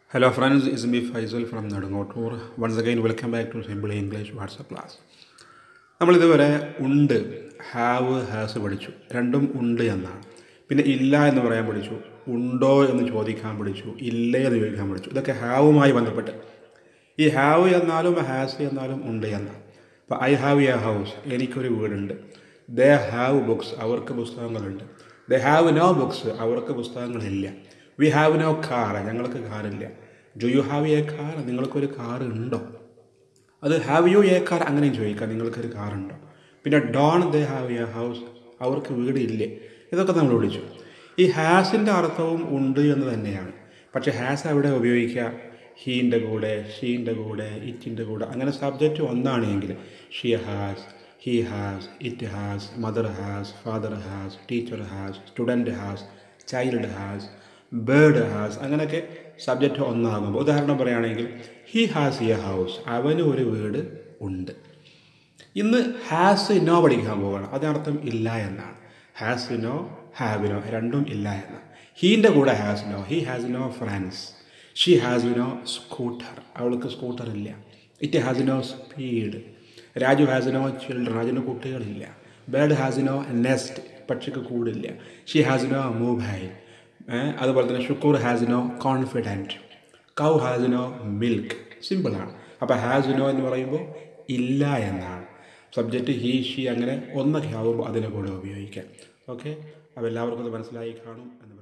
Hello friends, it's me Faisal from Nadangotur. Once again, welcome back to Simple English WhatsApp class. നമ്മളിതുവരെ ഉണ്ട് have has പഠിച്ചു രണ്ടും ഉണ്ട് എന്നാണ് പിന്നെ ഇല്ല എന്ന് പറയാൻ പഠിച്ചു ഉണ്ടോ എന്ന് ചോദിക്കാൻ പഠിച്ചു ഇല്ലേ എന്ന് ചോദിക്കാൻ പഠിച്ചു ഇതൊക്കെ ഹാവുമായി ബന്ധപ്പെട്ട് ഈ ഹാവ് എന്നാലും ഹാസ് എന്നാലും ഉണ്ട് എന്നാണ് അപ്പോൾ ഐ ഹാവ് എ ഹൗസ് എനിക്കൊരു വീടുണ്ട് ദേ ഹാവ് ബുക്സ് അവർക്ക് പുസ്തകങ്ങളുണ്ട് ദേ ഹാവ് നോ ബുക്സ് അവർക്ക് പുസ്തകങ്ങളില്ല വി ഹാവ് നോ കാർ ഞങ്ങൾക്ക് കാറില്ല do you have a car നിങ്ങൾക്കൊരു കാർ ഉണ്ടോ അത് ഹാവ് യു എ കാർ അങ്ങനെയും ചോദിക്കാം നിങ്ങൾക്കൊരു കാറുണ്ടോ പിന്നെ don't they have a house അവർക്ക് വീട് ഇല്ലേ ഇതൊക്കെ നമ്മൾ വിളിച്ചു ഈ ഹാസിൻ്റെ അർത്ഥവും ഉണ്ട് എന്ന് തന്നെയാണ് പക്ഷേ ഹാസ് അവിടെ ഉപയോഗിക്കുക ഹീൻ്റെ കൂടെ ഷീൻ്റെ കൂടെ ഇറ്റിൻ്റെ കൂടെ അങ്ങനെ സബ്ജക്റ്റ് ഒന്നാണെങ്കിൽ she has he has it has mother has father has teacher has student has child has bird has അങ്ങനെയൊക്കെ സബ്ജക്റ്റ് ഒന്നാകുമ്പോൾ ഉദാഹരണം പറയുകയാണെങ്കിൽ ഹി ഹാസ് എ ഹൗസ് അവന് ഒരു വീട് ഉണ്ട് ഇന്ന് ഹാസ് നോ പഠിക്കാൻ പോവുകയാണ് അതിനർത്ഥം ഇല്ല എന്നാണ് ഹാസ് നോ ഹാവ് നോ രണ്ടും ഇല്ല എന്നാണ് ഹീൻ്റെ കൂടെ has no he has no friends she has no scooter അവൾക്ക് സ്കൂട്ടർ ഇല്ല it has no speed Raju has no children രാജുവിന് കുട്ടികളില്ല ബേർഡ് ഹാസ് നോ നെസ്റ്റ് പക്ഷിക്ക് കൂടില്ല ഷീ ഹാസ് നോ മൊബൈൽ അതുപോലെ തന്നെ Shukoor has no confident cow has no milk സിമ്പിളാണ് അപ്പോൾ ഹാസ് നോ എന്ന് പറയുമ്പോൾ ഇല്ല എന്നാണ് സബ്ജക്റ്റ് ഹീ ഷീ അങ്ങനെ ഒന്നൊക്കെ ആകുമ്പോൾ അതിനെ കൂടെ ഉപയോഗിക്കാം ഓക്കെ അപ്പോൾ എല്ലാവർക്കും അത് മനസ്സിലായി കാണും എന്ന്